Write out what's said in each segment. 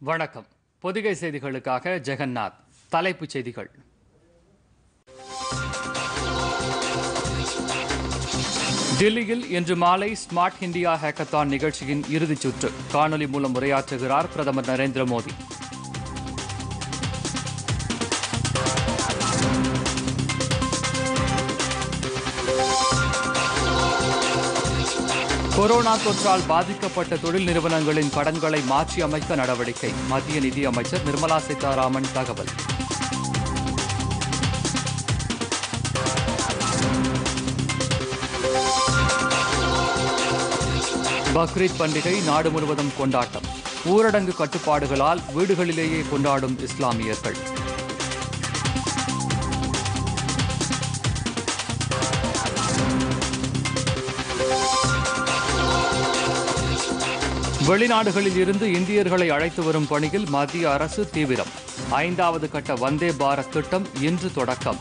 வணக்கம் பொதிகை செய்திகளுக்காக ஜெகநாத் தலைப்புச் செய்திகள் தில்லியில் இன்று மாலை ஸ்மார்ட் இந்தியா ஹேக்கத்தான் நிகழ்ச்சியின் இறுதிச் சுற்று காணொலி மூலம் உரையாற்றுகிறார் பிரதமர் நரேந்திர மோடி கொரோனா தொற்றால் பாதிக்கப்பட்ட தொழில் நிறுவனங்களின் கடன்களை மாற்றி அமைக்க நடவடிக்கை மத்திய நிதியமைச்சர் நிர்மலா சீதாராமன் தகவல் பக்ரீத் பண்டிகை நாடு முழுவதும் கொண்டாட்டம் ஊரடங்கு கட்டுப்பாடுகளால் வீடுகளிலேயே கொண்டாடும் இஸ்லாமியர்கள் வெளிநாடுகளில் இருந்து இந்தியர்களை அழைத்து வரும் பணியில் மத்திய அரசு தீவிரம் ஐந்தாவது கட்ட வந்தே பாரத் திட்டம் இன்று தொடக்கம்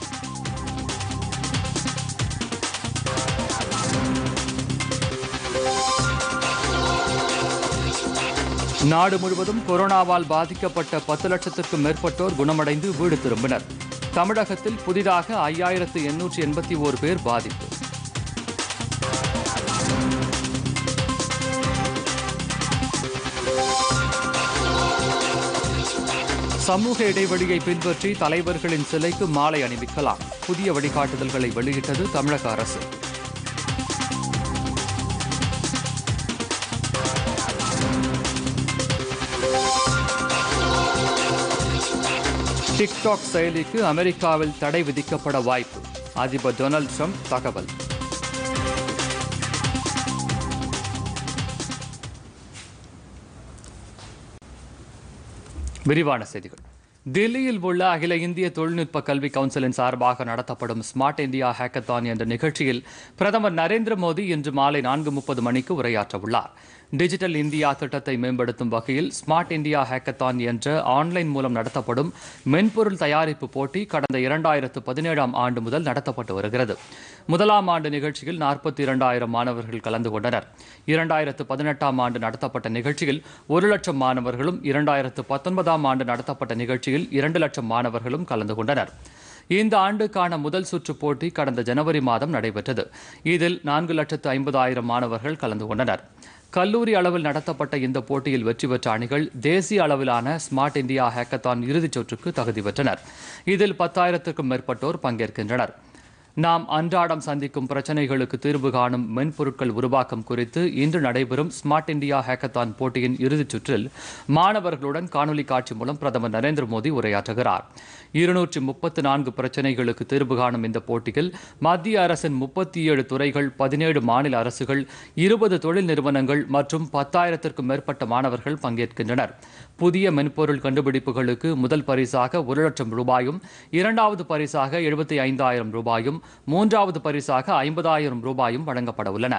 நாடு முழுவதும் கொரோனாவால் பாதிக்கப்பட்ட பத்து லட்சத்திற்கும் மேற்பட்டோர் குணமடைந்து வீடு திரும்பினர் தமிழகத்தில் புதிதாக ஐயாயிரத்து எண்ணூற்றி எண்பத்தி ஓரு பேர் பாதிப்பு சமூக இடைவெளியை பின்பற்றி தலைவர்களின் சிலைக்கு மாலை அணிவிக்கலாம் புதிய வழிகாட்டுதல்களை வெளியிட்டது தமிழக அரசு டிக்டாக் செயலிக்கு அமெரிக்காவில் தடை விதிக்கப்பட வாய்ப்பு அதிபர் டொனால்ட் ட்ரம்ப் தகவல் விரிவான செய்திகள் தில்லியில் உள்ள அகில இந்திய தொழில்நுட்ப கல்வி கவுன்சிலின் சார்பாக நடத்தப்படும் ஸ்மார்ட் இந்தியா ஹேக்கத்தான் என்ற நிகழ்ச்சியில் பிரதமர் நரேந்திர மோடி இன்று மாலை நான்கு முப்பது மணிக்கு உரையாற்ற உள்ளார் டிஜிட்டல் இந்தியா திட்டத்தை மேம்படுத்தும் வகையில் ஸ்மார்ட் இந்தியா ஹேக்கத்தான் என்ற ஆன்லைன் மூலம் நடத்தப்படும் மென்பொருள் தயாரிப்பு போட்டி கடந்த இரண்டாயிரத்து பதினேழாம் ஆண்டு முதல் நடத்தப்பட்டு வருகிறது முதலாம் ஆண்டு நிகழ்ச்சியில் நாற்பத்தி இரண்டாயிரம் மாணவர்கள் கலந்து கொண்டனர் இரண்டாயிரத்து பதினெட்டாம் ஆண்டு நடத்தப்பட்ட நிகழ்ச்சியில் ஒரு லட்சம் மாணவர்களும் இரண்டாயிரத்து பத்தொன்பதாம் ஆண்டு நடத்தப்பட்ட நிகழ்ச்சியில் இரண்டு லட்சம் மாணவர்களும் கலந்து கொண்டனர் இந்த ஆண்டுக்கான முதல் சுற்று போட்டி கடந்த ஜனவரி மாதம் நடைபெற்றது இதில் நான்கு லட்சத்து ஐம்பதாயிரம் மாணவர்கள் கலந்து கொண்டனர் கல்லூரி அளவில் நடத்தப்பட்ட இந்த போட்டியில் வெற்றி பெற்ற அணிகள் தேசிய அளவிலான ஸ்மார்ட் இந்தியா ஹேக்கத்தான் இறுதிச் சுற்றுக்கு தகுதி பெற்றனர் இதில் பத்தாயிரத்திற்கும் மேற்பட்டோர் பங்கேற்கின்றனர் நாம் அன்றாடம் சந்திக்கும் பிரச்சனைகளுக்கு தீர்வு காணும் மென்பொருட்கள் உருவாக்கம் குறித்து இன்று நடைபெறும் ஸ்மார்ட் இந்தியா ஹேக்கத்தான் போட்டியின் இறுதிச் சுற்றில் மாணவர்களுடன் காணொலி காட்சி மூலம் பிரதமர் நரேந்திர மோடி உரையாற்றுகிறார் இருநூற்றி முப்பத்து நான்கு பிரச்சனைகளுக்கு தீர்வு காணும் இந்த போட்டியில் மத்திய அரசின் முப்பத்தி ஏழு துறைகள் பதினேழு மாநில அரசுகள் இருபது தொழில் நிறுவனங்கள் மற்றும் பத்தாயிரத்திற்கும் மேற்பட்ட மாணவர்கள் பங்கேற்கின்றனர் புதிய மென்பொருள் கண்டுபிடிப்புகளுக்கு முதல் பரிசாக ஒரு லட்சம் ரூபாயும் இரண்டாவது பரிசாக எழுபத்தி ஐந்தாயிரம் ரூபாயும் மூன்றாவது பரிசாக ஐம்பதாயிரம் ரூபாயும் வழங்கப்பட உள்ளன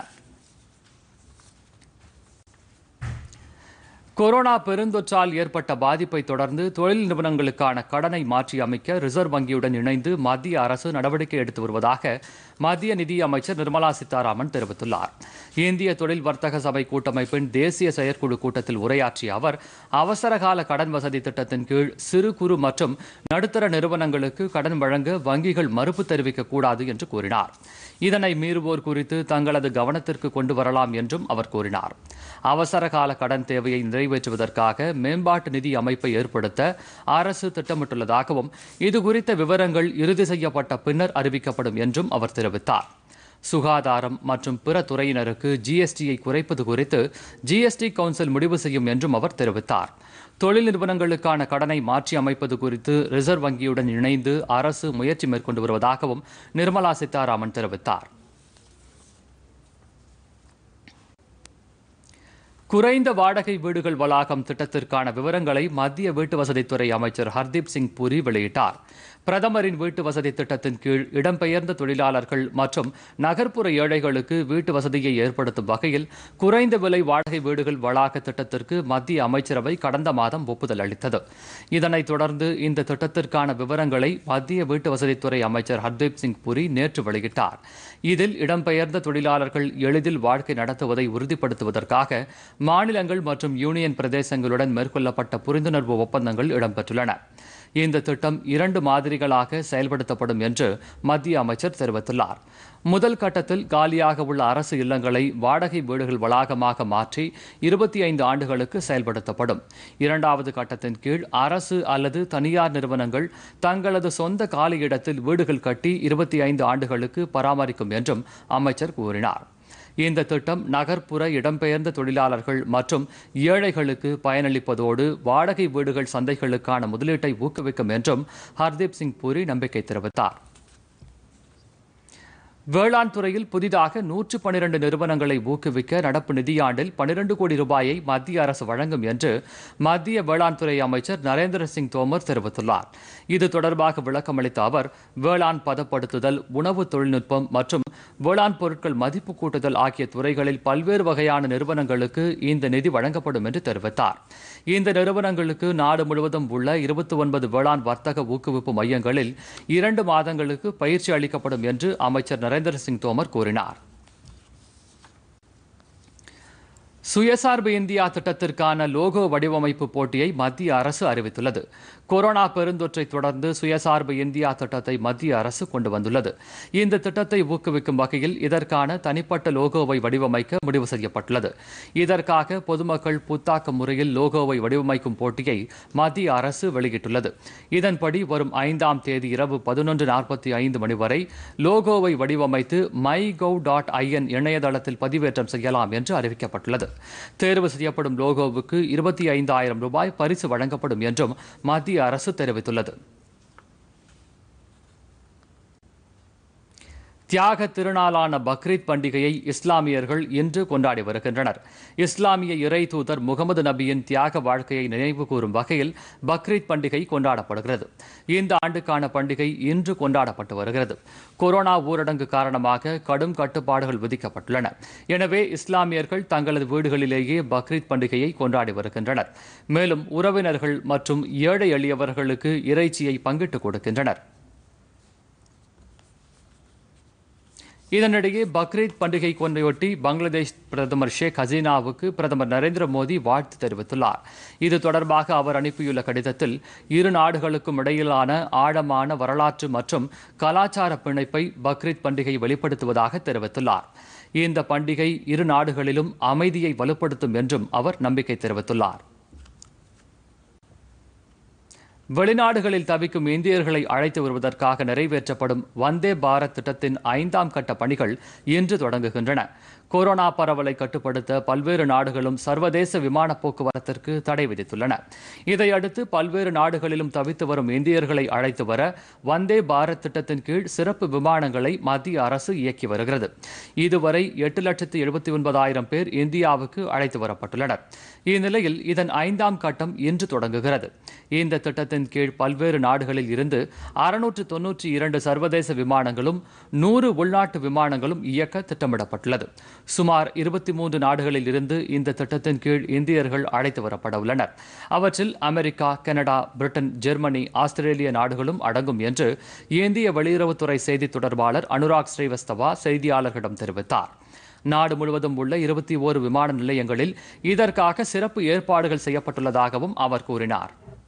கொரோனா பெருந்தொற்றால் ஏற்பட்ட பாதிப்பை தொடர்ந்து தொழில் நிறுவனங்களுக்கான கடனை மாற்றி அமைக்க ரிசர்வ் வங்கியுடன் இணைந்து மத்திய அரசு நடவடிக்கை எடுத்து வருவதாக மத்திய நிதி அமைச்சர் நிர்மலா சீதாராமன் தெரிவித்துள்ளார் இந்திய தொழில் வர்த்தக சபை கூட்டமைப்பின் தேசிய செயற்குழு கூட்டத்தில் உரையாற்றிய அவர் அவசரகால கடன் வசதி திட்டத்தின் கீழ் சிறு குறு மற்றும் நடுத்தர நிறுவனங்களுக்கு கடன் வழங்க வங்கிகள் மறுப்பு தெரிவிக்க கூடாது என்று கூறினார் இதனை மீறுவோர் குறித்து தங்களது கவனத்திற்கு கொண்டு வரலாம் என்றும் அவர் கூறினார் அவசரகால கடன் தேவையை நிறைவேற்றுவதற்காக மேம்பாட்டு நிதி அமைப்பை ஏற்படுத்த அரசு திட்டமிட்டுள்ளதாகவும் இது குறித்த விவரங்கள் இறுதி செய்யப்பட்ட பின்னர் அறிவிக்கப்படும் என்றும் அவர் தெரிவித்தார் சுகாதாரம் மற்றும் பிற துறையினருக்கு ஜிஎஸ்டியை குறைப்பது குறித்து ஜிஎஸ்டி கவுன்சில் முடிவு செய்யும் என்றும் அவர் தெரிவித்தார் தொழில் நிறுவனங்களுக்கான கடனை மாற்றி அமைப்பது குறித்து ரிசர்வ் வங்கியுடன் இணைந்து அரசு முயற்சி மேற்கொண்டு வருவதாகவும் நிர்மலா சீதாராமன் தெரிவித்தார் குறைந்த வாடகை வீடுகள் வளாகம் திட்டத்திற்கான விவரங்களை மத்திய வீட்டு வசதித்துறை அமைச்சர் ஹர்தீப் சிங் பூரி வெளியிட்டார் பிரதமரின் வீட்டு வசதி திட்டத்தின் கீழ் இடம்பெயர்ந்த தொழிலாளர்கள் மற்றும் நகர்ப்புற ஏழைகளுக்கு வீட்டு வசதியை ஏற்படுத்தும் வகையில் குறைந்த விலை வாடகை வீடுகள் வளாக திட்டத்திற்கு மத்திய அமைச்சரவை கடந்த மாதம் ஒப்புதல் அளித்தது இதனைத் தொடர்ந்து இந்த திட்டத்திற்கான விவரங்களை மத்திய வீட்டு வசதித்துறை அமைச்சர் ஹர்தீப் சிங் புரி நேற்று வெளியிட்டார் இதில் இடம்பெயர்ந்த தொழிலாளர்கள் எளிதில் வாழ்க்கை நடத்துவதை உறுதிப்படுத்துவதற்காக மாநிலங்கள் மற்றும் யூனியன் பிரதேசங்களுடன் மேற்கொள்ளப்பட்ட புரிந்துணர்வு ஒப்பந்தங்கள் இடம்பெற்றுள்ளன இந்த திட்டம் இரண்டு மாதிரிகளாக செயல்படுத்தப்படும் என்று மத்திய அமைச்சர் தெரிவித்துள்ளார் முதல் கட்டத்தில் காலியாக உள்ள அரசு இல்லங்களை வாடகை வீடுகள் வளாகமாக மாற்றி இருபத்தி ஐந்து ஆண்டுகளுக்கு செயல்படுத்தப்படும் இரண்டாவது கட்டத்தின் கீழ் அரசு அல்லது தனியார் நிறுவனங்கள் தங்களது சொந்த காலி இடத்தில் வீடுகள் கட்டி இருபத்தி ஐந்து ஆண்டுகளுக்கு பராமரிக்கும் என்றும் அமைச்சர் கூறினார் இந்த திட்டம் நகர்ப்புற இடம்பெயர்ந்த தொழிலாளர்கள் மற்றும் ஏழைகளுக்கு பயனளிப்பதோடு வாடகை வீடுகள் சந்தைகளுக்கான முதலீட்டை ஊக்குவிக்கும் என்றும் ஹர்தீப் சிங் பூரி நம்பிக்கை தெரிவித்தார் வேளாண் துறையில் புதிதாக நூற்று பனிரெண்டு நிறுவனங்களை ஊக்குவிக்க நடப்பு நிதியாண்டில் பனிரெண்டு கோடி ரூபாயை மத்திய அரசு வழங்கும் என்று மத்திய வேளாண் துறை அமைச்சர் நரேந்திர சிங் தோமர் தெரிவித்துள்ளார் இது தொடர்பாக விளக்கமளித்த அவர் வேளாண் பதப்படுத்துதல் உணவு தொழில்நுட்பம் மற்றும் வேளாண் பொருட்கள் மதிப்பு கூட்டுதல் ஆகிய துறைகளில் பல்வேறு வகையான நிறுவனங்களுக்கு இந்த நிதி வழங்கப்படும் என்று தெரிவித்தார் இந்த நிறுவனங்களுக்கு நாடு முழுவதும் உள்ள இருபத்தி ஒன்பது வேளாண் வர்த்தக ஊக்குவிப்பு மையங்களில் இரண்டு மாதங்களுக்கு பயிற்சி அளிக்கப்படும் என்று அமைச்சர் நரேந்திர சிங் தோமர் கூறினார் சுயசார்பு இந்தியா திட்டத்திற்கான லோகோ வடிவமைப்பு போட்டியை மத்திய அரசு அறிவித்துள்ளது கொரோனா பெருந்தொற்றை தொடர்ந்து சுயசார்பு இந்தியா திட்டத்தை மத்திய அரசு கொண்டு வந்துள்ளது இந்த திட்டத்தை ஊக்குவிக்கும் வகையில் இதற்கான தனிப்பட்ட லோகோவை வடிவமைக்க முடிவு செய்யப்பட்டுள்ளது இதற்காக பொதுமக்கள் புத்தாக்க முறையில் லோகோவை வடிவமைக்கும் போட்டியை மத்திய அரசு வெளியிட்டுள்ளது இதன்படி வரும் ஐந்தாம் தேதி இரவு பதினொன்று நாற்பத்தி ஐந்து மணி வரை லோகோவை வடிவமைத்து மை கவ் டாட் ஐஎன் இணையதளத்தில் பதிவேற்றம் செய்யலாம் என்று அறிவிக்கப்பட்டுள்ளது தேர்வு செய்யப்படும் லோகோவுக்கு இருபத்தி ஐந்தாயிரம் ரூபாய் பரிசு வழங்கப்படும் என்றும் மத்திய அரசு தெரிவித்துள்ளது தியாக திருநாளான பக்ரீத் பண்டிகையை இஸ்லாமியர்கள் இன்று கொண்டாடி வருகின்றனர் இஸ்லாமிய இறை தூதர் முகமது நபியின் தியாக வாழ்க்கையை நினைவு கூறும் வகையில் பக்ரீத் பண்டிகை கொண்டாடப்படுகிறது இந்த ஆண்டுக்கான பண்டிகை இன்று கொண்டாடப்பட்டு வருகிறது கொரோனா ஊரடங்கு காரணமாக கடும் கட்டுப்பாடுகள் விதிக்கப்பட்டுள்ளன எனவே இஸ்லாமியர்கள் தங்களது வீடுகளிலேயே பக்ரீத் பண்டிகையை கொண்டாடி வருகின்றனர் மேலும் உறவினர்கள் மற்றும் ஏழை எளியவர்களுக்கு இறைச்சியை பங்கிட்டுக் கொடுக்கின்றனர் இதனிடையே பக்ரீத் பண்டிகை கொண்டையொட்டி பங்களாதேஷ் பிரதமர் ஷேக் ஹசீனாவுக்கு பிரதமர் நரேந்திர மோடி வாழ்த்து தெரிவித்துள்ளார் இது தொடர்பாக அவர் அனுப்பியுள்ள கடிதத்தில் இரு நாடுகளுக்கும் இடையிலான ஆழமான வரலாற்று மற்றும் கலாச்சார பிணைப்பை பக்ரீத் பண்டிகை வெளிப்படுத்துவதாக தெரிவித்துள்ளார் இந்த பண்டிகை இரு நாடுகளிலும் அமைதியை வலுப்படுத்தும் என்றும் அவர் நம்பிக்கை தெரிவித்துள்ளார் வெளிநாடுகளில் தவிக்கும் இந்தியர்களை அழைத்து வருவதற்காக நிறைவேற்றப்படும் வந்தே பாரத் திட்டத்தின் ஐந்தாம் கட்ட பணிகள் இன்று தொடங்குகின்றன கொரோனா பரவலை கட்டுப்படுத்த பல்வேறு நாடுகளும் சர்வதேச விமான போக்குவரத்திற்கு தடை விதித்துள்ளன இதையடுத்து பல்வேறு நாடுகளிலும் தவித்து வரும் இந்தியர்களை அழைத்து வர வந்தே பாரத் திட்டத்தின் கீழ் சிறப்பு விமானங்களை மத்திய அரசு இயக்கி வருகிறது இதுவரை எட்டு லட்சத்து எழுபத்தி ஒன்பதாயிரம் பேர் இந்தியாவுக்கு அழைத்து வரப்பட்டுள்ளனர் இந்நிலையில் இதன் ஐந்தாம் கட்டம் இன்று தொடங்குகிறது இந்த திட்டத்தின் கீழ் பல்வேறு நாடுகளில் இருந்து அறுநூற்று தொன்னூற்றி இரண்டு சர்வதேச விமானங்களும் நூறு உள்நாட்டு விமானங்களும் இயக்க திட்டமிடப்பட்டுள்ளது சுமார் இருபத்தி மூன்று நாடுகளில் இருந்து இந்த திட்டத்தின் கீழ் இந்தியர்கள் அழைத்து வரப்பட உள்ளனர் அவற்றில் அமெரிக்கா கனடா பிரிட்டன் ஜெர்மனி ஆஸ்திரேலிய நாடுகளும் அடங்கும் என்று இந்திய வெளியுறவுத்துறை செய்தி தொடர்பாளர் அனுராக் ஸ்ரீவஸ்தவா செய்தியாளர்களிடம் தெரிவித்தார் நாடு முழுவதும் உள்ள இருபத்தி ஓரு விமான நிலையங்களில் இதற்காக சிறப்பு ஏற்பாடுகள் செய்யப்பட்டுள்ளதாகவும் அவர் கூறினார்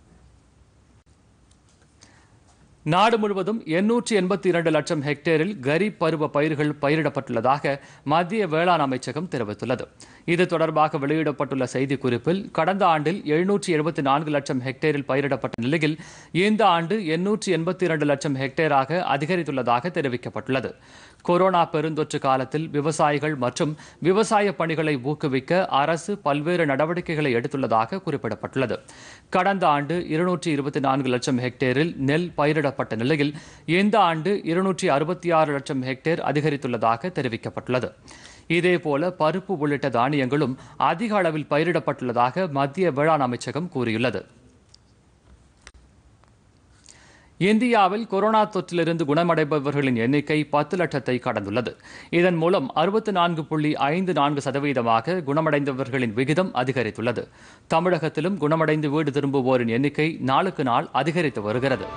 நாடு முழுவதும் எண்ணூற்றி எண்பத்தி இரண்டு லட்சம் ஹெக்டேரில் கரீப் பருவ பயிர்கள் பயிரிடப்பட்டுள்ளதாக மத்திய வேளாண் அமைச்சகம் தெரிவித்துள்ளது இது தொடர்பாக வெளியிடப்பட்டுள்ள செய்திக்குறிப்பில் கடந்த ஆண்டில் எழுநூற்றி எழுபத்தி நான்கு லட்சம் ஹெக்டேரில் பயிரிடப்பட்ட நிலையில் இந்த ஆண்டு எண்ணூற்றி எண்பத்தி இரண்டு லட்சம் ஹெக்டேராக அதிகரித்துள்ளதாக தெரிவிக்கப்பட்டுள்ளது கொரோனா பெருந்தொற்று காலத்தில் விவசாயிகள் மற்றும் விவசாய பணிகளை ஊக்குவிக்க அரசு பல்வேறு நடவடிக்கைகளை எடுத்துள்ளதாக குறிப்பிடப்பட்டுள்ளது கடந்த ஆண்டு இருநூற்றி இருபத்தி நான்கு லட்சம் ஹெக்டேரில் நெல் பயிரிடப்பட்ட நிலையில் இந்த ஆண்டு இருநூற்றி அறுபத்தி ஆறு லட்சம் ஹெக்டேர் அதிகரித்துள்ளதாக தெரிவிக்கப்பட்டுள்ளது இதேபோல பருப்பு உள்ளிட்ட தானியங்களும் அதிக அளவில் பயிரிடப்பட்டுள்ளதாக மத்திய வேளாண் அமைச்சகம் கூறியுள்ளது இந்தியாவில் கொரோனா தொற்றிலிருந்து குணமடைபவர்களின் எண்ணிக்கை பத்து லட்சத்தை கடந்துள்ளது இதன் மூலம் அறுபத்தி நான்கு புள்ளி ஐந்து நான்கு சதவீதமாக குணமடைந்தவர்களின் விகிதம் அதிகரித்துள்ளது தமிழகத்திலும் குணமடைந்து வீடு திரும்புவோரின் எண்ணிக்கை நாளுக்கு நாள் அதிகரித்து வருகிறது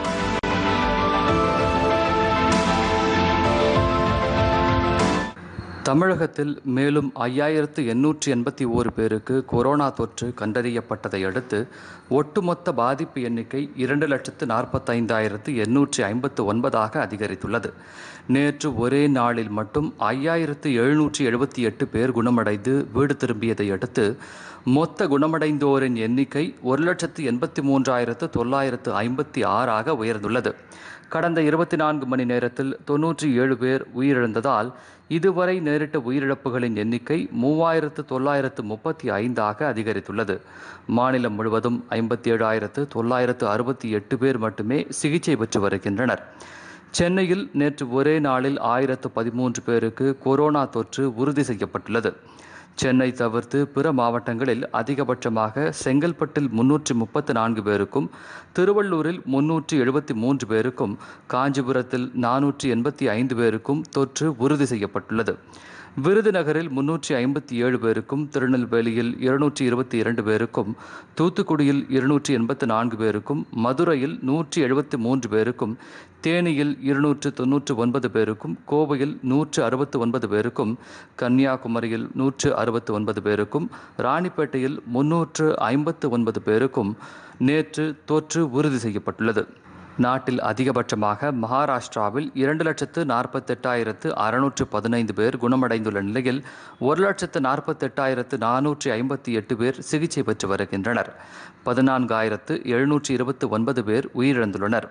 தமிழகத்தில் மேலும் ஐயாயிரத்து எண்ணூற்றி எண்பத்தி ஓரு பேருக்கு கொரோனா தொற்று கண்டறியப்பட்டதை அடுத்து ஒட்டுமொத்த பாதிப்பு எண்ணிக்கை இரண்டு லட்சத்து நாற்பத்தைந்தாயிரத்து எண்ணூற்றி ஐம்பத்து ஒன்பதாக அதிகரித்துள்ளது நேற்று ஒரே நாளில் மட்டும் ஐயாயிரத்து எழுநூற்றி எழுபத்தி எட்டு பேர் குணமடைந்து வீடு திரும்பியதை அடுத்து மொத்த குணமடைந்தோரின் எண்ணிக்கை ஒரு லட்சத்து எண்பத்தி மூன்றாயிரத்து தொள்ளாயிரத்து ஐம்பத்தி ஆறாக உயர்ந்துள்ளது கடந்த இருபத்தி நான்கு மணி நேரத்தில் தொன்னூற்றி ஏழு பேர் உயிரிழந்ததால் இதுவரை நேரிட்ட உயிரிழப்புகளின் எண்ணிக்கை மூவாயிரத்து தொள்ளாயிரத்து முப்பத்தி ஐந்தாக அதிகரித்துள்ளது மாநிலம் முழுவதும் ஐம்பத்தி ஏழாயிரத்து தொள்ளாயிரத்து அறுபத்தி எட்டு பேர் மட்டுமே சிகிச்சை பெற்று வருகின்றனர் சென்னையில் நேற்று ஒரே நாளில் ஆயிரத்து பதிமூன்று பேருக்கு கொரோனா தொற்று உறுதி செய்யப்பட்டுள்ளது சென்னை தவிர்த்து பிற மாவட்டங்களில் அதிகபட்சமாக செங்கல்பட்டில் முன்னூற்றி முப்பத்து நான்கு பேருக்கும் திருவள்ளூரில் முன்னூற்றி எழுபத்தி மூன்று பேருக்கும் காஞ்சிபுரத்தில் நானூற்றி எண்பத்தி ஐந்து பேருக்கும் தொற்று உறுதி செய்யப்பட்டுள்ளது விருதுநகரில் முன்னூற்றி ஐம்பத்தி ஏழு பேருக்கும் திருநெல்வேலியில் இருநூற்றி இருபத்தி இரண்டு பேருக்கும் தூத்துக்குடியில் இருநூற்றி எண்பத்து நான்கு பேருக்கும் மதுரையில் நூற்றி எழுபத்தி மூன்று பேருக்கும் தேனியில் இருநூற்று தொன்னூற்று ஒன்பது பேருக்கும் கோவையில் நூற்று அறுபத்து ஒன்பது பேருக்கும் கன்னியாகுமரியில் நூற்று அறுபத்து ஒன்பது பேருக்கும் ராணிப்பேட்டையில் முன்னூற்று ஐம்பத்து ஒன்பது பேருக்கும் நேற்று தொற்று உறுதி செய்யப்பட்டுள்ளது நாட்டில் அதிகபட்சமாக மகாராஷ்டிராவில் இரண்டு லட்சத்து நாற்பத்தெட்டாயிரத்து அறுநூற்று பதினைந்து பேர் குணமடைந்துள்ள நிலையில் ஒரு லட்சத்து நாற்பத்தெட்டாயிரத்து நானூற்றி ஐம்பத்தி எட்டு பேர் சிகிச்சை பெற்று வருகின்றனர் பதினான்காயிரத்து எழுநூற்றி இருபத்தி ஒன்பது பேர் உயிரிழந்துள்ளனர்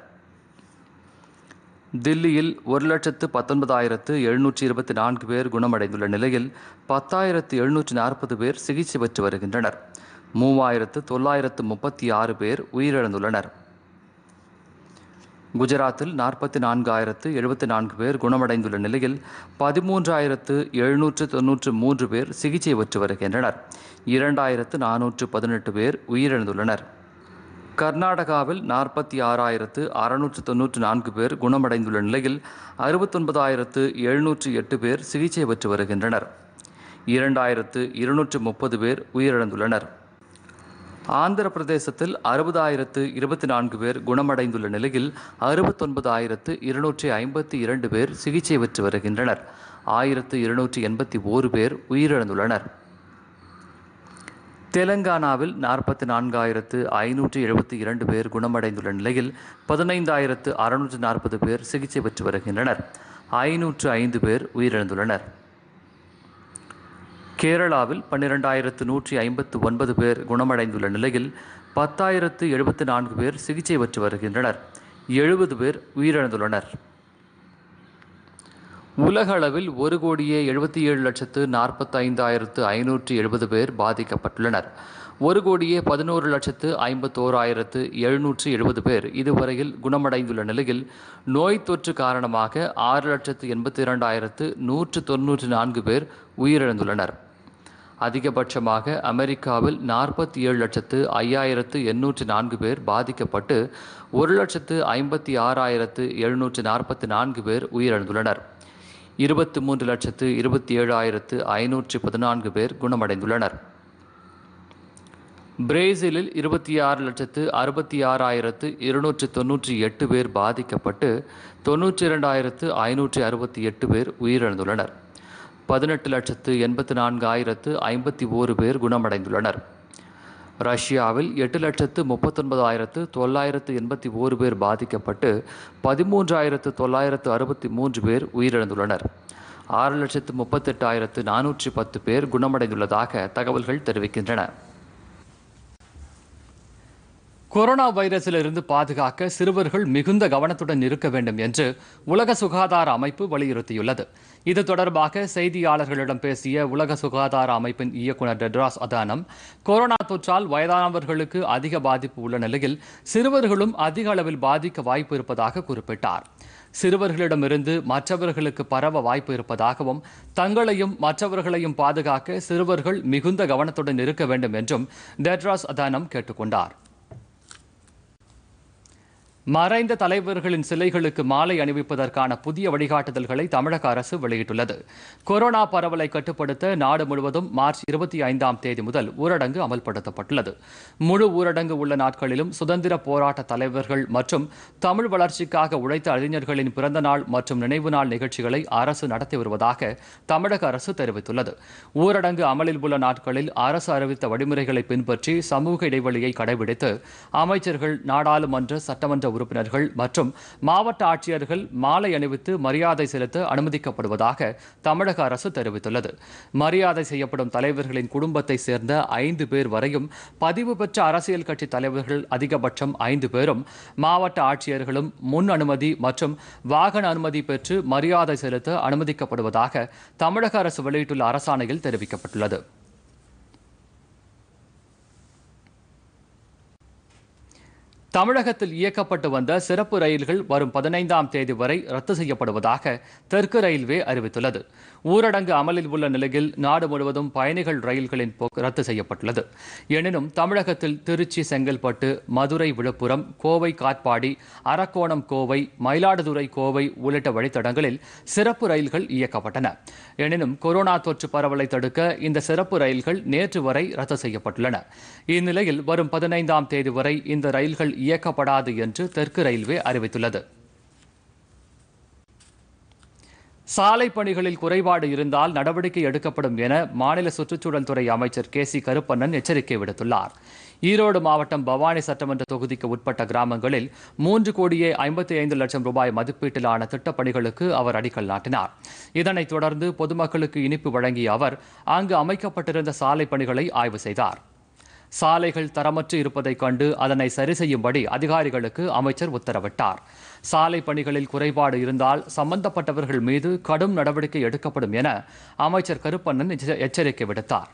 தில்லியில் ஒரு லட்சத்து பத்தொன்பதாயிரத்து எழுநூற்றி இருபத்தி நான்கு பேர் குணமடைந்துள்ள நிலையில் பத்தாயிரத்து எழுநூற்றி நாற்பது பேர் சிகிச்சை பெற்று வருகின்றனர் மூவாயிரத்து தொள்ளாயிரத்து முப்பத்தி ஆறு பேர் உயிரிழந்துள்ளனர் குஜராத்தில் நாற்பத்தி நான்காயிரத்து எழுபத்தி நான்கு பேர் குணமடைந்துள்ள நிலையில் பதிமூன்றாயிரத்து எழுநூற்று தொன்னூற்று மூன்று பேர் சிகிச்சை பெற்று வருகின்றனர் இரண்டாயிரத்து நானூற்று பதினெட்டு பேர் உயிரிழந்துள்ளனர் கர்நாடகாவில் நாற்பத்தி ஆறாயிரத்து அறுநூற்று தொன்னூற்று நான்கு பேர் குணமடைந்துள்ள நிலையில் அறுபத்தொன்பதாயிரத்து எழுநூற்று எட்டு பேர் சிகிச்சை பெற்று வருகின்றனர் இரண்டாயிரத்து இருநூற்று முப்பது பேர் உயிரிழந்துள்ளனர் ஆந்திர பிரதேசத்தில் அறுபதாயிரத்து இருபத்தி நான்கு பேர் குணமடைந்துள்ள நிலையில் அறுபத்தொன்பதாயிரத்து இருநூற்றி ஐம்பத்தி இரண்டு பேர் சிகிச்சை பெற்று வருகின்றனர் ஆயிரத்து இருநூற்றி எண்பத்தி ஓரு பேர் உயிரிழந்துள்ளனர் தெலங்கானாவில் நாற்பத்தி நான்காயிரத்து ஐநூற்றி எழுபத்தி இரண்டு பேர் குணமடைந்துள்ள நிலையில் பதினைந்தாயிரத்து அறுநூற்று நாற்பது பேர் சிகிச்சை பெற்று வருகின்றனர் ஐநூற்று ஐந்து பேர் உயிரிழந்துள்ளனர் கேரளாவில் பன்னிரெண்டாயிரத்து நூற்றி ஐம்பத்து ஒன்பது பேர் குணமடைந்துள்ள நிலையில் பத்தாயிரத்து எழுபத்தி நான்கு பேர் சிகிச்சை பெற்று வருகின்றனர் எழுபது பேர் உயிரிழந்துள்ளனர் உலக அளவில் ஒரு கோடியே எழுபத்தி ஏழு லட்சத்து நாற்பத்தைந்தாயிரத்து ஐநூற்றி எழுபது பேர் பாதிக்கப்பட்டுள்ளனர் ஒரு கோடியே பதினோரு லட்சத்து ஐம்பத்தோராயிரத்து எழுநூற்று எழுபது பேர் இதுவரையில் குணமடைந்துள்ள நிலையில் நோய் தொற்று காரணமாக ஆறு லட்சத்து எண்பத்தி இரண்டாயிரத்து நூற்று தொன்னூற்று நான்கு பேர் உயிரிழந்துள்ளனர் அதிகபட்சமாக அமெரிக்காவில் நாற்பத்தி ஏழு லட்சத்து ஐயாயிரத்து எண்ணூற்று நான்கு பேர் பாதிக்கப்பட்டு ஒரு லட்சத்து ஐம்பத்தி ஆறாயிரத்து எழுநூற்று நாற்பத்தி நான்கு பேர் உயிரிழந்துள்ளனர் இருபத்தி மூன்று லட்சத்து இருபத்தி ஏழாயிரத்து ஐநூற்று பதினான்கு பேர் குணமடைந்துள்ளனர் பிரேசிலில் இருபத்தி ஆறு லட்சத்து அறுபத்தி ஆறாயிரத்து இருநூற்று தொன்னூற்றி எட்டு பேர் பாதிக்கப்பட்டு தொன்னூற்றி இரண்டாயிரத்து ஐநூற்றி அறுபத்தி எட்டு பேர் உயிரிழந்துள்ளனர் பதினெட்டு லட்சத்து எண்பத்தி நான்காயிரத்து ஐம்பத்தி ஓரு பேர் குணமடைந்துள்ளனர் ரஷ்யாவில் எட்டு லட்சத்து முப்பத்தொன்பதாயிரத்து தொள்ளாயிரத்து எண்பத்தி ஓரு பேர் பாதிக்கப்பட்டு பதிமூன்றாயிரத்து தொள்ளாயிரத்து அறுபத்தி மூன்று பேர் உயிரிழந்துள்ளனர் ஆறு லட்சத்து முப்பத்தெட்டாயிரத்து நானூற்றி பத்து பேர் குணமடைந்துள்ளதாக தகவல்கள் தெரிவிக்கின்றன கொரோனா வைரஸிலிருந்து பாதுகாக்க சிறுவர்கள் மிகுந்த கவனத்துடன் இருக்க வேண்டும் என்று உலக சுகாதார அமைப்பு வலியுறுத்தியுள்ளது இது தொடர்பாக செய்தியாளர்களிடம் பேசிய உலக சுகாதார அமைப்பின் இயக்குநர் டெட்ராஸ் அதானம் கொரோனா தொற்றால் வயதானவர்களுக்கு அதிக பாதிப்பு உள்ள நிலையில் சிறுவர்களும் அதிக அளவில் பாதிக்க வாய்ப்பு இருப்பதாக குறிப்பிட்டார் சிறுவர்களிடமிருந்து மற்றவர்களுக்கு பரவ வாய்ப்பு இருப்பதாகவும் தங்களையும் மற்றவர்களையும் பாதுகாக்க சிறுவர்கள் மிகுந்த கவனத்துடன் இருக்க வேண்டும் என்றும் டெட்ராஸ் அதானம் கேட்டுக்கொண்டார் மறைந்த தலைவர்களின் சிலைகளுக்கு மாலை அணிவிப்பதற்கான புதிய வழிகாட்டுதல்களை தமிழக அரசு வெளியிட்டுள்ளது கொரோனா பரவலை கட்டுப்படுத்த நாடு முழுவதும் மார்ச் இருபத்தி ஐந்தாம் தேதி முதல் ஊரடங்கு அமல்படுத்தப்பட்டுள்ளது முழு ஊரடங்கு உள்ள நாட்களிலும் சுதந்திர போராட்ட தலைவர்கள் மற்றும் தமிழ் வளர்ச்சிக்காக உழைத்த அறிஞர்களின் பிறந்த நாள் மற்றும் நினைவு நாள் நிகழ்ச்சிகளை அரசு நடத்தி வருவதாக தமிழக அரசு தெரிவித்துள்ளது ஊரடங்கு அமலில் உள்ள நாட்களில் அரசு அறிவித்த வழிமுறைகளை பின்பற்றி சமூக இடைவெளியை கடைபிடித்து அமைச்சர்கள் நாடாளுமன்ற சட்டமன்ற உறுப்பினர்கள் மற்றும் மாவட்ட ஆட்சியர்கள் மாலை அணிவித்து மரியாதை செலுத்த அனுமதிக்கப்படுவதாக தமிழக அரசு தெரிவித்துள்ளது மரியாதை செய்யப்படும் தலைவர்களின் குடும்பத்தை சேர்ந்த ஐந்து பேர் வரையும் பதிவு பெற்ற அரசியல் கட்சி தலைவர்கள் அதிகபட்சம் ஐந்து பேரும் மாவட்ட ஆட்சியர்களும் முன் அனுமதி மற்றும் வாகன அனுமதி பெற்று மரியாதை செலுத்த அனுமதிக்கப்படுவதாக தமிழக அரசு வெளியிட்டுள்ள அரசாணையில் தெரிவிக்கப்பட்டுள்ளது தமிழகத்தில் இயக்கப்பட்டு வந்த சிறப்பு ரயில்கள் வரும் பதினைந்தாம் தேதி வரை ரத்து செய்யப்படுவதாக தெற்கு ரயில்வே அறிவித்துள்ளது ஊரடங்கு அமலில் உள்ள நிலையில் நாடு முழுவதும் பயணிகள் ரயில்களின் போக்கு ரத்து செய்யப்பட்டுள்ளது எனினும் தமிழகத்தில் திருச்சி செங்கல்பட்டு மதுரை விழுப்புரம் கோவை காட்பாடி அரக்கோணம் கோவை மயிலாடுதுறை கோவை உள்ளிட்ட வழித்தடங்களில் சிறப்பு ரயில்கள் இயக்கப்பட்டன எனினும் கொரோனா தொற்று பரவலை தடுக்க இந்த சிறப்பு ரயில்கள் நேற்று வரை ரத்து செய்யப்பட்டுள்ளன இந்நிலையில் வரும் பதினைந்தாம் தேதி வரை இந்த ரயில்கள் இயக்கப்படாது என்று தெற்கு ரயில்வே அறிவித்துள்ளது சாலை பணிகளில் குறைபாடு இருந்தால் நடவடிக்கை எடுக்கப்படும் என மாநில சுற்றுச்சூழல் துறை அமைச்சர் கே சி கருப்பண்ணன் எச்சரிக்கை விடுத்துள்ளார் ஈரோடு மாவட்டம் பவானி சட்டமன்ற தொகுதிக்கு உட்பட்ட கிராமங்களில் மூன்று கோடியே ஐம்பத்தி ஐந்து லட்சம் ரூபாய் மதிப்பீட்டிலான திட்டப் பணிகளுக்கு அவர் அடிக்கல் நாட்டினார் இதனைத் தொடர்ந்து பொதுமக்களுக்கு இனிப்பு வழங்கிய அவர் அங்கு அமைக்கப்பட்டிருந்த சாலை பணிகளை ஆய்வு செய்தார் சாலைகள் தரமற்று இருப்பதைக் கண்டு அதனை சரி செய்யும்படி அதிகாரிகளுக்கு அமைச்சர் உத்தரவிட்டார் சாலை பணிகளில் குறைபாடு இருந்தால் சம்பந்தப்பட்டவர்கள் மீது கடும் நடவடிக்கை எடுக்கப்படும் என அமைச்சர் கருப்பண்ணன் எச்ச- எச்சரிக்கை விடுத்தார்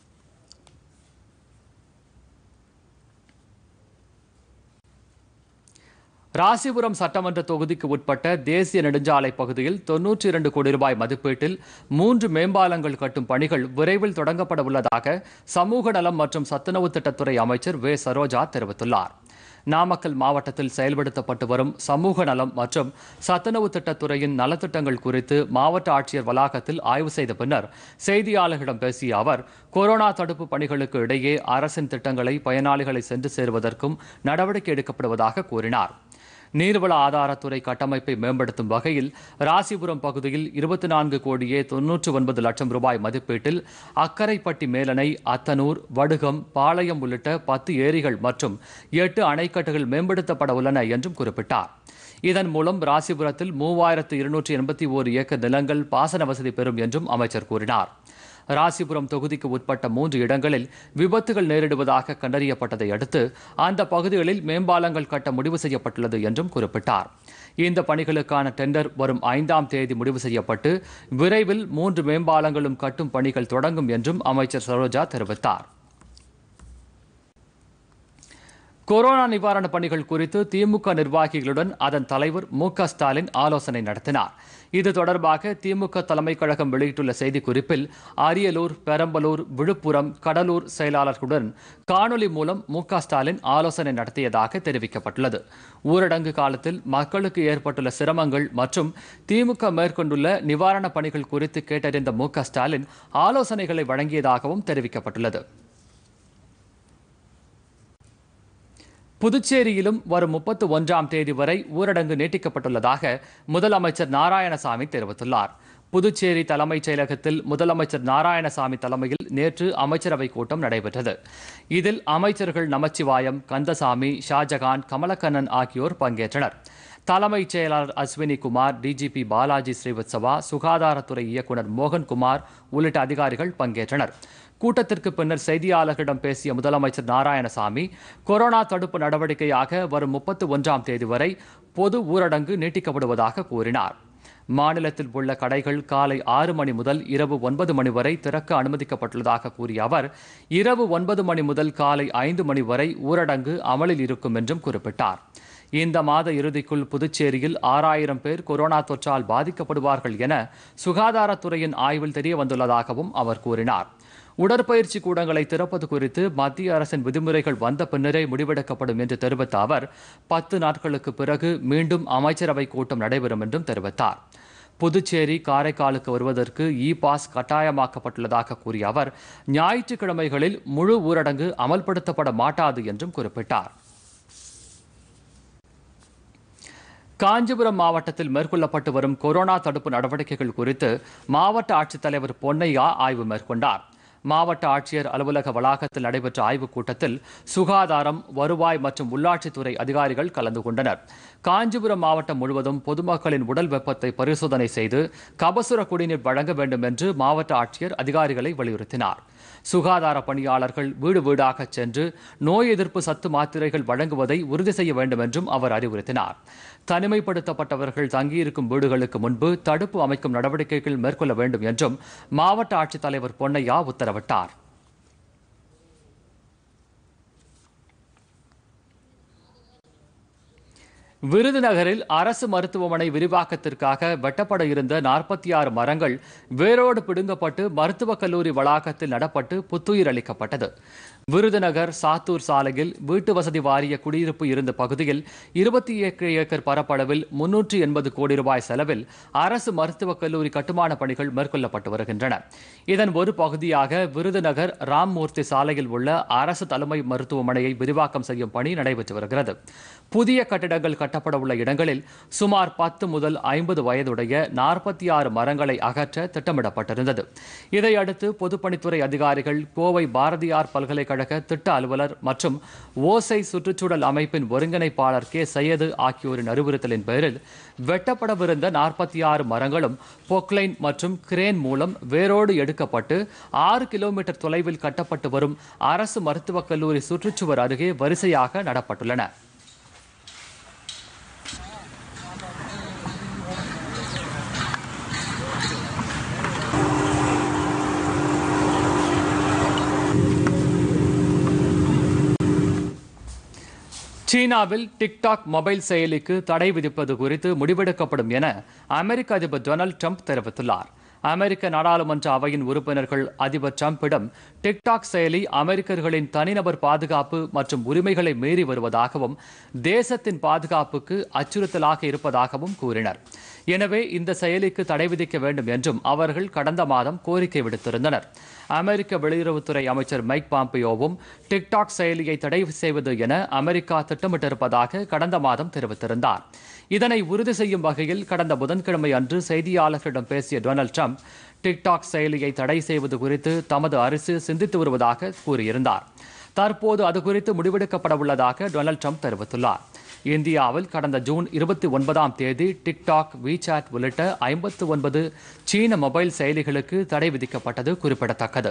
ராசிபுரம் சட்டமன்ற தொகுதிக்கு உட்பட்ட தேசிய நெடுஞ்சாலை பகுதியில் தொன்னூற்றி இரண்டு கோடி ரூபாய் மதிப்பீட்டில் மூன்று மேம்பாலங்கள் கட்டும் பணிகள் விரைவில் தொடங்கப்பட உள்ளதாக சமூக நலம் மற்றும் சத்துணவு திட்டத்துறை அமைச்சர் வே சரோஜா தெரிவித்துள்ளார் நாமக்கல் மாவட்டத்தில் செயல்படுத்தப்பட்டு வரும் சமூக நலம் மற்றும் சத்துணவு திட்டத்துறையின் நலத்திட்டங்கள் குறித்து மாவட்ட ஆட்சியர் வளாகத்தில் ஆய்வு செய்த பின்னர் செய்தியாளர்களிடம் பேசிய அவர் கொரோனா தடுப்பு பணிகளுக்கு இடையே அரசின் திட்டங்களை பயனாளிகளை சென்று சேருவதற்கும் நடவடிக்கை எடுக்கப்படுவதாக கூறினார் நீர்வள ஆதாரத்துறை கட்டமைப்பை மேம்படுத்தும் வகையில் ராசிபுரம் பகுதியில் இருபத்தி நான்கு கோடியே தொன்னூற்று ஒன்பது லட்சம் ரூபாய் மதிப்பீட்டில் அக்கரைப்பட்டி மேலணை அத்தனூர் வடுகம் பாளையம் உள்ளிட்ட பத்து ஏரிகள் மற்றும் எட்டு அணைக்கட்டுகள் மேம்படுத்தப்பட உள்ளன என்றும் குறிப்பிட்டார் இதன் மூலம் ராசிபுரத்தில் மூவாயிரத்து இருநூற்றி எண்பத்தி ஓரு ஏக்கர் நிலங்கள் பாசன வசதி பெறும் என்றும் அமைச்சர் கூறினார் ராசிபுரம் தொகுதிக்கு உட்பட்ட மூன்று இடங்களில் விபத்துகள் நேரிடுவதாக கண்டறியப்பட்டதை அடுத்து அந்த பகுதிகளில் மேம்பாலங்கள் கட்ட முடிவு செய்யப்பட்டுள்ளது என்றும் குறிப்பிட்டார் இந்த பணிகளுக்கான டெண்டர் வரும் ஐந்தாம் தேதி முடிவு செய்யப்பட்டு விரைவில் மூன்று மேம்பாலங்களும் கட்டும் பணிகள் தொடங்கும் என்றும் அமைச்சர் சரோஜா தெரிவித்தார் கொரோனா நிவாரணப் பணிகள் குறித்து திமுக நிர்வாகிகளுடன் அதன் தலைவர் மு க ஸ்டாலின் ஆலோசனை நடத்தினார் இது தொடர்பாக திமுக தலைமைக் கழகம் வெளியிட்டுள்ள செய்திக்குறிப்பில் அரியலூர் பெரம்பலூர் விழுப்புரம் கடலூர் செயலாளர்களுடன் காணொலி மூலம் மு க ஸ்டாலின் ஆலோசனை நடத்தியதாக தெரிவிக்கப்பட்டுள்ளது ஊரடங்கு காலத்தில் மக்களுக்கு ஏற்பட்டுள்ள சிரமங்கள் மற்றும் திமுக மேற்கொண்டுள்ள நிவாரணப் பணிகள் குறித்து கேட்டறிந்த மு க ஸ்டாலின் ஆலோசனைகளை வழங்கியதாகவும் தெரிவிக்கப்பட்டுள்ளது புதுச்சேரியிலும் வரும் முப்பத்து ஒன்றாம் தேதி வரை ஊரடங்கு நீட்டிக்கப்பட்டுள்ளதாக முதலமைச்சர் நாராயணசாமி தெரிவித்துள்ளார் புதுச்சேரி தலைமைச் செயலகத்தில் முதலமைச்சர் நாராயணசாமி தலைமையில் நேற்று அமைச்சரவை கூட்டம் நடைபெற்றது இதில் அமைச்சர்கள் நமச்சிவாயம் கந்தசாமி ஷாஜகான் கமலக்கண்ணன் ஆகியோர் பங்கேற்றனர் தலைமைச் செயலாளர் அஸ்வினி குமார் டிஜிபி பாலாஜி ஸ்ரீவத்சவா சுகாதாரத்துறை இயக்குனர் மோகன்குமார் உள்ளிட்ட அதிகாரிகள் பங்கேற்றனர் கூட்டத்திற்கு பின்னர் செய்தியாளர்களிடம் பேசிய முதலமைச்சர் நாராயணசாமி கொரோனா தடுப்பு நடவடிக்கையாக வரும் முப்பத்து ஒன்றாம் தேதி வரை பொது ஊரடங்கு நீட்டிக்கப்படுவதாக கூறினார் மாநிலத்தில் உள்ள கடைகள் காலை ஆறு மணி முதல் இரவு ஒன்பது மணி வரை திறக்க அனுமதிக்கப்பட்டுள்ளதாக கூறிய அவர் இரவு ஒன்பது மணி முதல் காலை ஐந்து மணி வரை ஊரடங்கு அமலில் இருக்கும் என்றும் குறிப்பிட்டார் இந்த மாத இறுதிக்குள் புதுச்சேரியில் ஆறாயிரம் பேர் கொரோனா தொற்றால் பாதிக்கப்படுவார்கள் என சுகாதாரத்துறையின் ஆய்வில் தெரிய வந்துள்ளதாகவும் அவர் கூறினார் உடற்பயிற்சி கூடங்களை திறப்பது குறித்து மத்திய அரசின் விதிமுறைகள் வந்த பின்னரே முடிவெடுக்கப்படும் என்று தெரிவித்த அவர் பத்து நாட்களுக்கு பிறகு மீண்டும் அமைச்சரவை கூட்டம் நடைபெறும் என்றும் தெரிவித்தார் புதுச்சேரி காரைக்காலுக்கு வருவதற்கு இ பாஸ் கட்டாயமாக்கப்பட்டுள்ளதாக கூறிய அவர் ஞாயிற்றுக்கிழமைகளில் முழு ஊரடங்கு அமல்படுத்தப்பட மாட்டாது என்றும் குறிப்பிட்டார் காஞ்சிபுரம் மாவட்டத்தில் மேற்கொள்ளப்பட்டு வரும் கொரோனா தடுப்பு நடவடிக்கைகள் குறித்து மாவட்ட ஆட்சித்தலைவர் பொன்னையா ஆய்வு மேற்கொண்டார் மாவட்ட ஆட்சியர் அலுவலக வளாகத்தில் நடைபெற்ற ஆய்வுக் கூட்டத்தில் சுகாதாரம் வருவாய் மற்றும் உள்ளாட்சித்துறை அதிகாரிகள் கலந்து கொண்டனர் காஞ்சிபுரம் மாவட்டம் முழுவதும் பொதுமக்களின் உடல் வெப்பத்தை பரிசோதனை செய்து கபசுர குடிநீர் வழங்க வேண்டும் என்று மாவட்ட ஆட்சியர் அதிகாரிகளை வலியுறுத்தினார் சுகாதார பணியாளர்கள் வீடு வீடாக சென்று நோய் எதிர்ப்பு சத்து மாத்திரைகள் வழங்குவதை உறுதி செய்ய வேண்டும் என்றும் அவர் அறிவுறுத்தினார் தனிமைப்படுத்தப்பட்டவர்கள் தங்கியிருக்கும் வீடுகளுக்கு முன்பு தடுப்பு அமைக்கும் நடவடிக்கைகள் மேற்கொள்ள வேண்டும் என்றும் மாவட்ட ஆட்சித்தலைவர் பொன்னையா உத்தரவிட்டார் விருதுநகரில் அரசு மருத்துவமனை விரிவாக்கத்திற்காக வெட்டப்பட இருந்த நாற்பத்தி ஆறு மரங்கள் வேரோடு பிடுங்கப்பட்டு மருத்துவக் கல்லூரி வளாகத்தில் நடப்பட்டு புத்துயிர் அளிக்கப்பட்டது விருதுநகர் சாத்தூர் சாலையில் வீட்டு வசதி வாரிய குடியிருப்பு இருந்த பகுதியில் இருபத்தி ஏழு ஏக்கர் பரப்பளவில் முன்னூற்றி எண்பது கோடி ரூபாய் செலவில் அரசு மருத்துவக் கல்லூரி கட்டுமான பணிகள் மேற்கொள்ளப்பட்டு வருகின்றன இதன் ஒரு பகுதியாக விருதுநகர் ராம்மூர்த்தி சாலையில் உள்ள அரசு தலைமை மருத்துவமனையை விரிவாக்கம் செய்யும் பணி நடைபெற்று வருகிறது புதிய கட்டிடங்கள் கட்டப்பட உள்ள இடங்களில் சுமார் பத்து முதல் ஐம்பது வயதுடைய நாற்பத்தி ஆறு மரங்களை அகற்ற திட்டமிடப்பட்டிருந்தது இதையடுத்து பொதுப்பணித்துறை அதிகாரிகள் கோவை பாரதியார் பல்கலைக்கழக திட்ட அலுவலர் மற்றும் ஓசை சுற்றுச்சூழல் அமைப்பின் ஒருங்கிணைப்பாளர் கே சையது ஆகியோரின் அறிவுறுத்தலின் பேரில் வெட்டப்படவிருந்த நாற்பத்தி ஆறு மரங்களும் பொக்லைன் மற்றும் கிரேன் மூலம் வேரோடு எடுக்கப்பட்டு ஆறு கிலோமீட்டர் தொலைவில் கட்டப்பட்டு வரும் அரசு மருத்துவக் கல்லூரி சுற்றுச்சுவர் அருகே வரிசையாக நடப்பட்டுள்ளன சீனாவில் டிக்டாக் மொபைல் செயலிக்கு தடை விதிப்பது குறித்து முடிவெடுக்கப்படும் என அமெரிக்க அதிபர் டொனால்ட் ட்ரம்ப் தெரிவித்துள்ளார் அமெரிக்க நாடாளுமன்ற அவையின் உறுப்பினர்கள் அதிபர் ட்ரம்பிடம் டிக்டாக் செயலி அமெரிக்கர்களின் தனிநபர் பாதுகாப்பு மற்றும் உரிமைகளை மீறி வருவதாகவும் தேசத்தின் பாதுகாப்புக்கு அச்சுறுத்தலாக இருப்பதாகவும் கூறினர் எனவே இந்த செயலிக்கு தடை விதிக்க வேண்டும் என்றும் அவர்கள் கடந்த மாதம் கோரிக்கை விடுத்திருந்தனர் அமெரிக்க வெளியுறவுத்துறை அமைச்சர் மைக் பாம்பியோவும் டிக்டாக் செயலியை தடை செய்வது என அமெரிக்கா திட்டமிட்டிருப்பதாக கடந்த மாதம் தெரிவித்திருந்தார் இதனை உறுதி செய்யும் வகையில் கடந்த புதன்கிழமை அன்று செய்தியாளர்களிடம் பேசிய டொனால்ட் ட்ரம்ப் டிக்டாக் செயலியை தடை செய்வது குறித்து தமது அரசு சிந்தித்து வருவதாக கூறியிருந்தார் தற்போது அது குறித்து முடிவெடுக்கப்பட உள்ளதாக டொனால்ட் ட்ரம்ப் தெரிவித்துள்ளார் இந்தியாவில் கடந்த ஜூன் இருபத்தி ஒன்பதாம் தேதி டிக்டாக் வீசாட் உள்ளிட்ட ஐம்பத்து ஒன்பது சீன மொபைல் செயலிகளுக்கு தடை விதிக்கப்பட்டது குறிப்பிடத்தக்கது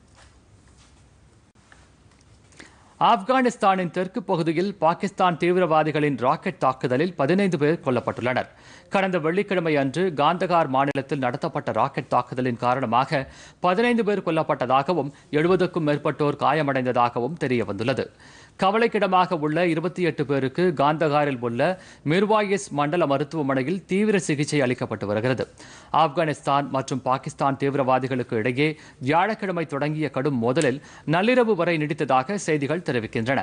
ஆப்கானிஸ்தானின் தெற்கு பகுதியில் பாகிஸ்தான் தீவிரவாதிகளின் ராக்கெட் தாக்குதலில் பதினைந்து பேர் கொல்லப்பட்டுள்ளனர் கடந்த வெள்ளிக்கிழமை அன்று காந்தகார் மாநிலத்தில் நடத்தப்பட்ட ராக்கெட் தாக்குதலின் காரணமாக பதினைந்து பேர் கொல்லப்பட்டதாகவும் எழுபதுக்கும் மேற்பட்டோர் காயமடைந்ததாகவும் தெரியவந்துள்ளது கவலைக்கிடமாக உள்ள இருபத்தி எட்டு பேருக்கு காந்தகாரில் உள்ள மிர்வாயிஸ் மண்டல மருத்துவமனையில் தீவிர சிகிச்சை அளிக்கப்பட்டு வருகிறது ஆப்கானிஸ்தான் மற்றும் பாகிஸ்தான் தீவிரவாதிகளுக்கு இடையே வியாழக்கிழமை தொடங்கிய கடும் மோதலில் நள்ளிரவு வரை நீடித்ததாக செய்திகள் தெரிவிக்கின்றன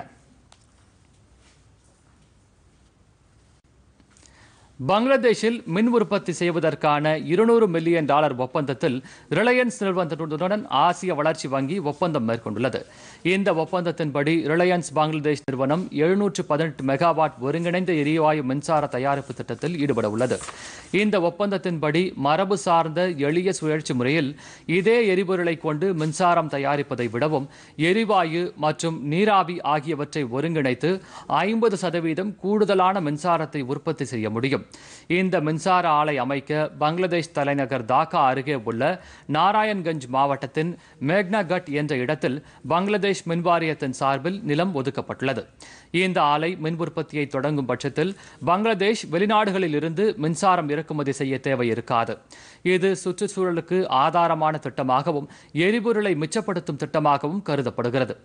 பங்களாதேஷில் மின் உற்பத்தி செய்வதற்கான இருநூறு மில்லியன் டாலர் ஒப்பந்தத்தில் ரிலையன்ஸ் நிறுவனத்துடன் ஆசிய வளர்ச்சி வங்கி ஒப்பந்தம் மேற்கொண்டுள்ளது இந்த ஒப்பந்தத்தின்படி ரிலையன்ஸ் பங்களாதேஷ் நிறுவனம் எழுநூற்று பதினெட்டு மெகாவாட் ஒருங்கிணைந்த எரிவாயு மின்சார தயாரிப்பு திட்டத்தில் ஈடுபட உள்ளது இந்த ஒப்பந்தத்தின்படி மரபு சார்ந்த எளிய சுழற்சி முறையில் இதே எரிபொருளை கொண்டு மின்சாரம் தயாரிப்பதை விடவும் எரிவாயு மற்றும் நீராவி ஆகியவற்றை ஒருங்கிணைத்து ஐம்பது சதவீதம் கூடுதலான மின்சாரத்தை உற்பத்தி செய்ய முடியும் இந்த மின்சார ஆலை அமைக்க பங்களாதேஷ் தலைநகர் டாக்கா அருகே உள்ள நாராயண்கஞ்ச் மாவட்டத்தின் மேக்னாகட் என்ற இடத்தில் பங்களாதேஷ் மின்வாரியத்தின் சார்பில் நிலம் ஒதுக்கப்பட்டுள்ளது இந்த ஆலை மின் உற்பத்தியை தொடங்கும் பட்சத்தில் பங்களாதேஷ் வெளிநாடுகளில் இருந்து மின்சாரம் இறக்குமதி செய்ய தேவை இருக்காது இது சுற்றுச்சூழலுக்கு ஆதாரமான திட்டமாகவும் எரிபொருளை மிச்சப்படுத்தும் திட்டமாகவும் கருதப்படுகிறது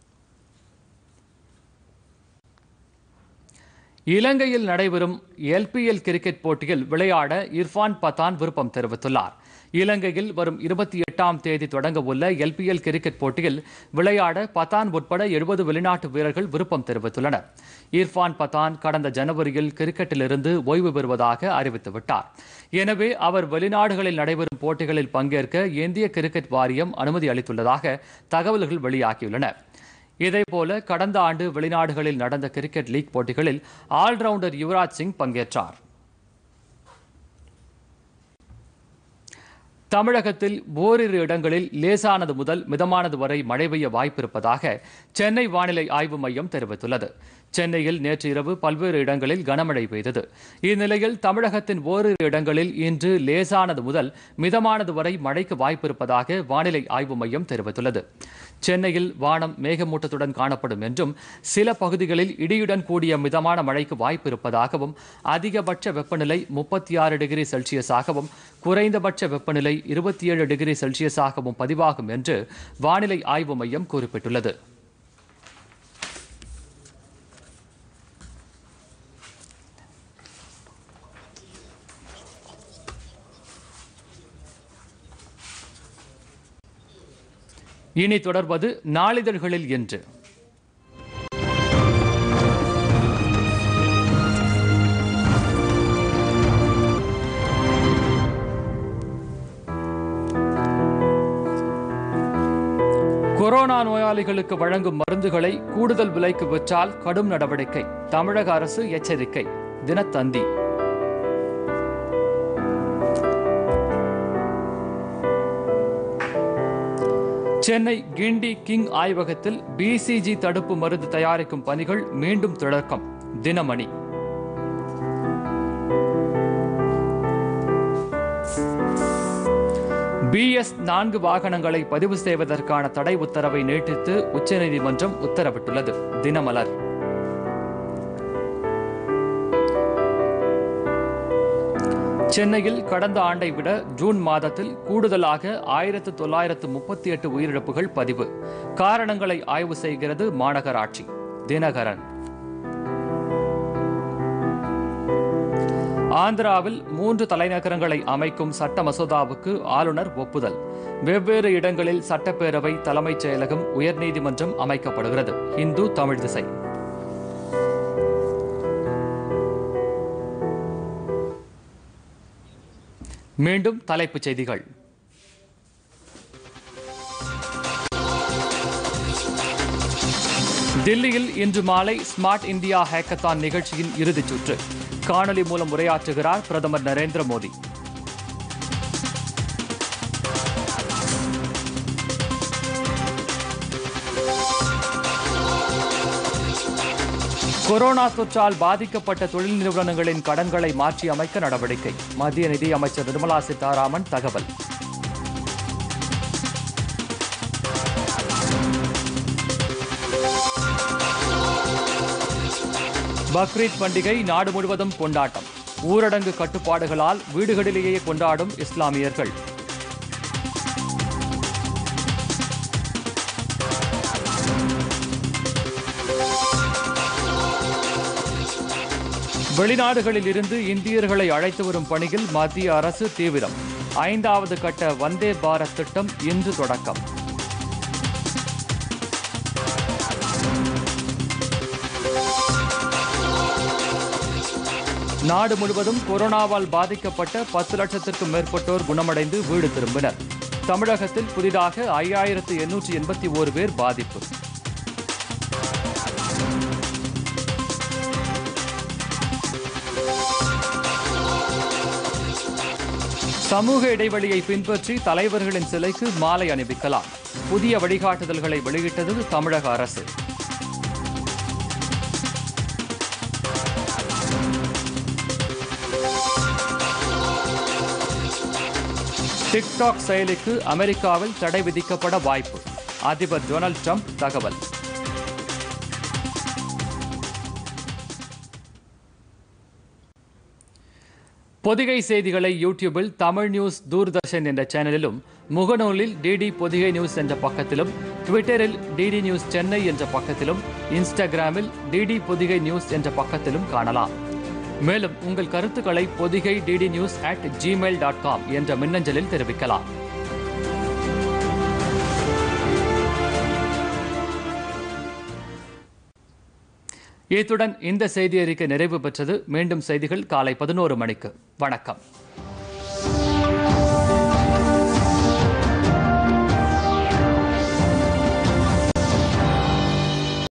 இலங்கையில் நடைபெறும் எல்பிஎல் கிரிக்கெட் போட்டியில் விளையாட இர்ஃபான் பதான் விருப்பம் தெரிவித்துள்ளார் இலங்கையில் வரும் இருபத்தி எட்டாம் எட்டாம் தேதி தொடங்க உள்ள எல்பிஎல் கிரிக்கெட் போட்டியில் விளையாட பதான் உட்பட எழுபது வெளிநாட்டு வீரர்கள் விருப்பம் தெரிவித்துள்ளனர் இர்ஃபான் பதான் கடந்த ஜனவரியில் கிரிக்கெட்டிலிருந்து ஓய்வு பெறுவதாக அறிவித்துவிட்டார் எனவே அவர் வெளிநாடுகளில் நடைபெறும் போட்டிகளில் பங்கேற்க இந்திய கிரிக்கெட் வாரியம் அனுமதி அளித்துள்ளதாக தகவல்கள் வெளியாகியுள்ளன இதேபோல கடந்த ஆண்டு வெளிநாடுகளில் நடந்த கிரிக்கெட் லீக் போட்டிகளில் ஆல்ரவுண்டர் யுவராஜ் சிங் பங்கேற்றார் தமிழகத்தில் ஓரிரு இடங்களில் லேசானது முதல் மிதமானது வரை மழை பெய்ய வாய்ப்பிருப்பதாக சென்னை வானிலை ஆய்வு மையம் தெரிவித்துள்ளது சென்னையில் நேற்று இரவு பல்வேறு இடங்களில் கனமழை பெய்தது இந்நிலையில் தமிழகத்தின் ஓரிரு இடங்களில் இன்று லேசானது முதல் மிதமானது வரை மழைக்கு வாய்ப்பிருப்பதாக வானிலை ஆய்வு மையம் தெரிவித்துள்ளது சென்னையில் வானம் மேகமூட்டத்துடன் காணப்படும் என்றும் சில பகுதிகளில் இடியுடன் கூடிய மிதமான மழைக்கு வாய்ப்பு இருப்பதாகவும் அதிகபட்ச வெப்பநிலை முப்பத்தி ஆறு டிகிரி செல்சியஸாகவும் குறைந்தபட்ச வெப்பநிலை இருபத்தி ஏழு டிகிரி செல்சியஸாகவும் பதிவாகும் என்று வானிலை ஆய்வு மையம் குறிப்பிட்டுள்ளது இனி தொடர்வது நாளிதழ்களில் என்று கொரோனா நோயாளிகளுக்கு வழங்கும் மருந்துகளை கூடுதல் விலைக்கு விற்றால் கடும் நடவடிக்கை தமிழக அரசு எச்சரிக்கை தினத்தந்தி சென்னை கிண்டி கிங் ஆய்வகத்தில் பிசிஜி தடுப்பு மருந்து தயாரிக்கும் பணிகள் மீண்டும் தொடக்கம் தினமணி பிஎஸ் நான்கு வாகனங்களை பதிவு செய்வதற்கான தடை உத்தரவை நீட்டித்து உச்சநீதிமன்றம் உத்தரவிட்டுள்ளது தினமலர் சென்னையில் கடந்த ஆண்டை விட ஜூன் மாதத்தில் கூடுதலாக ஆயிரத்து தொள்ளாயிரத்து முப்பத்தி எட்டு உயிரிழப்புகள் பதிவு காரணங்களை ஆய்வு செய்கிறது மாநகராட்சி தினகரன் ஆந்திராவில் மூன்று தலைநகரங்களை அமைக்கும் சட்ட மசோதாவுக்கு ஆளுநர் ஒப்புதல் வெவ்வேறு இடங்களில் சட்டப்பேரவை தலைமைச் செயலகம் உயர்நீதிமன்றம் அமைக்கப்படுகிறது இந்து தமிழ் திசை மீண்டும் தலைப்புச் செய்திகள் தில்லியில் இன்று மாலை ஸ்மார்ட் இந்தியா ஹேக்கத்தான் நிகழ்ச்சியின் இறுதிச் சுற்று காணொலி மூலம் உரையாற்றுகிறார் பிரதமர் நரேந்திர மோடி கொரோனா தொற்றால் பாதிக்கப்பட்ட தொழில் நிறுவனங்களின் கடன்களை மாற்றி அமைக்க நடவடிக்கை மத்திய நிதியமைச்சர் நிர்மலா சீதாராமன் தகவல் பக்ரீத் பண்டிகை நாடு முழுவதும் கொண்டாட்டம் ஊரடங்கு கட்டுப்பாடுகளால் வீடுகளிலேயே கொண்டாடும் இஸ்லாமியர்கள் வெளிநாடுகளில் இருந்து இந்தியர்களை அழைத்து வரும் பணியில் மத்திய அரசு தீவிரம் ஐந்தாவது கட்ட வந்தே பாரத் திட்டம் இன்று தொடக்கம் நாடு முழுவதும் கொரோனாவால் பாதிக்கப்பட்ட பத்து லட்சத்திற்கும் மேற்பட்டோர் குணமடைந்து வீடு திரும்பினர் தமிழகத்தில் புதிதாக ஐயாயிரத்து எண்ணூற்றி எண்பத்தி ஓரு பேர் பாதிப்பு சமூக இடைவெளியை பின்பற்றி தலைவர்களின் சிலைக்கு மாலை அணிவிக்கலாம் புதிய வழிகாட்டுதல்களை வெளியிட்டது தமிழக அரசு டிக்டாக் செயலிக்கு அமெரிக்காவில் தடை விதிக்கப்பட வாய்ப்பு அதிபர் டொனால்ட் ட்ரம்ப் தகவல் பொதிகை செய்திகளை யூடியூபில் தமிழ் நியூஸ் தூர்தர்ஷன் என்ற சேனலிலும் முகநூலில் டிடி பொதிகை நியூஸ் என்ற பக்கத்திலும் ட்விட்டரில் டிடி நியூஸ் சென்னை என்ற பக்கத்திலும் இன்ஸ்டாகிராமில் டிடி பொதிகை நியூஸ் என்ற பக்கத்திலும் காணலாம் மேலும் உங்கள் கருத்துக்களை Podhigai DD news at Gmail dot com என்ற மின்னஞ்சலில் தெரிவிக்கலாம் இத்துடன் இந்த செய்தி அறிக்கை நிறைவு பெற்றது மீண்டும் செய்திகள் காலை பதினோரு மணிக்கு வணக்கம்